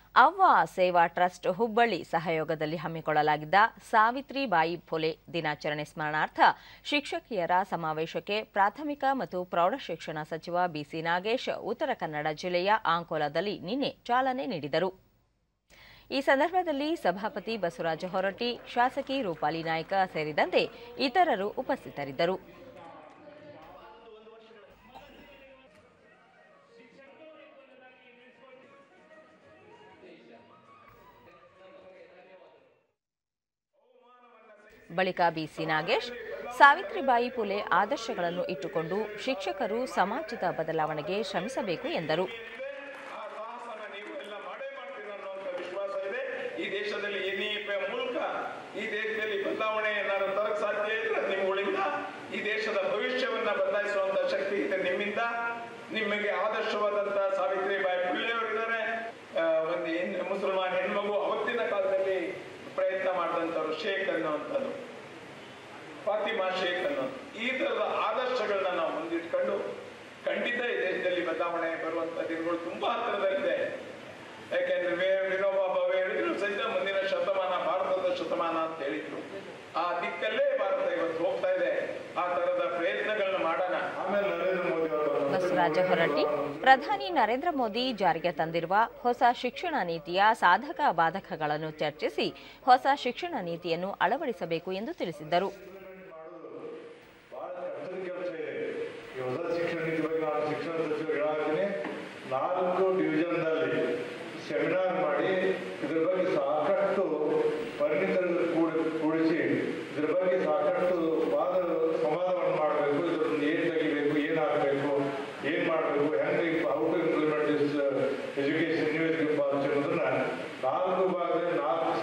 ಅವ್ವ ಸೇವಾ ಟ್ರಸ್ಟ್ ಹುಬ್ಬಳ್ಳಿ ಸಹಯೋಗದಲ್ಲಿ ಹಮ್ಮಿಕೊಳ್ಳಲಾಗಿದ್ದ ಸಾವಿತ್ರಿಬಾಯಿ ಫುಲೆ ದಿನಾಚರಣೆ ಸ್ಮರಣಾರ್ಥ ಶಿಕ್ಷಕಿಯರ ಸಮಾವೇಶಕ್ಕೆ ಪ್ರಾಥಮಿಕ ಮತ್ತು ಪ್ರೌಢಶಿಕ್ಷಣ ಸಚಿವ ಬಿಸಿ ನಾಗೇಶ್ ಉತ್ತರ ಕನ್ನಡ ಜಿಲ್ಲೆಯ ಆಂಕೋಲಾದಲ್ಲಿ ನಿನ್ನೆ ಚಾಲನೆ ನೀಡಿದರು ಈ ಸಂದರ್ಭದಲ್ಲಿ ಸಭಾಪತಿ ಬಸವರಾಜ ಹೊರಟ್ಟಿ ಶಾಸಕಿ ರೂಪಾಲಿ ನಾಯ್ಕ ಸೇರಿದಂತೆ ಇತರರು ಉಪಸ್ಥಿತರಿದ್ದರು ಬಳಿಕ ಬಿಸಿ ನಾಗೇಶ್ ಸಾವಿತ್ರಿಬಾಯಿ ಫುಲೆ ಆದರ್ಶಗಳನ್ನು ಇಟ್ಟುಕೊಂಡು ಶಿಕ್ಷಕರು ಸಮಾಜದ ಬದಲಾವಣೆಗೆ ಶ್ರಮಿಸಬೇಕು ಎಂದರು ಆ ಸಾಹಸನ ನೀವು ಎಲ್ಲ ಮಾಡೇ ಮಾಡ್ತೀರ ಅನ್ನುವಂಥ ವಿಶ್ವಾಸ ಇದೆ ಈ ದೇಶದಲ್ಲಿ ಎನ್ ಇ ಪಿ ಮೂಲಕ ಈ ದೇಶದಲ್ಲಿ ಬದಲಾವಣೆ ಏನಾದ್ರು ತರಕ್ ಸಾಧ್ಯ ಇದ್ರೆ ನಿಮ್ಮಗಳಿಂದ ಈ ದೇಶದ ಭವಿಷ್ಯವನ್ನ ಬದಲಾಯಿಸುವಂತ ಶಕ್ತಿ ಇದೆ ನಿಮ್ಮಿಂದ ನಿಮಗೆ ಆದರ್ಶವಾದಂತ ಸಾವಿತ್ರಿಬಾಯಿ ಫುಲೆ ಅವರಿದ್ದಾರೆ ಆ, ಒಂದು ಹೆಣ್ ಮುಸಲ್ಮಾನ್ ಹೆಣ್ಮಗು ಅವತ್ತಿನ ಕಾಲದಲ್ಲಿ ಪ್ರಯತ್ನ ಮಾಡಿದಂಥವ್ರು ಶೇಖ್ ಅನ್ನುವಂಥದ್ದು ಫಾತಿಮಾ ಶೇಖ್ ಅನ್ನೋದು ಈ ತರದ ಆದರ್ಶಗಳನ್ನ ನಾವು ಮುಂದಿಟ್ಕೊಂಡು ಖಂಡಿತ ಈ ದೇಶದಲ್ಲಿ ಬದಲಾವಣೆ ಬರುವಂತ ದಿನಗಳು ತುಂಬಾ ಹತ್ತಿರದಲ್ಲಿದೆ ಯಾಕೆಂದ್ರೆ ವೇ- ವಿನೋಬಾ ಭಾವೆ ಹೇಳಿದ್ರು ಸಹಿತ ಮುಂದಿನ ಶತಮಾನ ಭಾರತದ ಶತಮಾನ ಅಂತ ಹೇಳಿದ್ರು ಆ ದಿಕ್ಕಲ್ಲೇ ಭಾರತ ಇವತ್ತು ಹೋಗ್ತಾ ಇದೆ ಆ ತರದ ಪ್ರಯತ್ನಗಳನ್ನ ಮಾಡೋಣ ಆಮೇಲೆ ನರೇಂದ್ರ ಮೋದಿ ಅವರು ಬಸವರಾಜ ಹೊರಟ್ಟಿ ಪ್ರಧಾನಿ ನರೇಂದ್ರ ಮೋದಿ ಜಾರಿಗೆ ತಂದಿರುವ ಹೊಸ ಶಿಕ್ಷಣ ನೀತಿಯ ಸಾಧಕ ಬಾಧಕಗಳನ್ನು ಚರ್ಚಿಸಿ ಹೊಸ ಶಿಕ್ಷಣ ನೀತಿಯನ್ನು ಅಳವಡಿಸಬೇಕು ಎಂದು ತಿಳಿಸಿದ್ದರು ಬಹಳ ಕಷ್ಟದ ಕೆಲಸ ಇದೆ ಈ ಹೊಸ ಶಿಕ್ಷಣ ನೀತಿ ಬಗ್ಗೆ ನಾನು ಶಿಕ್ಷಣ ಸಚಿವರು ಹೇಳಾಗ್ತೀನಿ ನಾಲ್ಕು ಡಿವಿಷನ್ದಲ್ಲಿ ಸೆಮಿನಾರ್ ಮಾಡಿ ಇದ್ರ ಬಗ್ಗೆ ಸಾಕಷ್ಟು ಪರಿಣಿತರನ್ನು ಕೂಡ ಕೂಡಿಸಿ ಇದ್ರ ಬಗ್ಗೆ ಸಾಕಷ್ಟು ವಾದ ಸಂವಾದವನ್ನು ಮಾಡಬೇಕು ಇದರನ್ನು ಏನು ತೆಗಿಬೇಕು ಏನಾಗಬೇಕು ಏನು ಮಾಡಬೇಕು ಹೆಂಗೆ how to implement this education new education policy ಅನ್ನೋದನ್ನ ನಾಲ್ಕು ಭಾಗದಲ್ಲಿ ನಾಲ್ಕು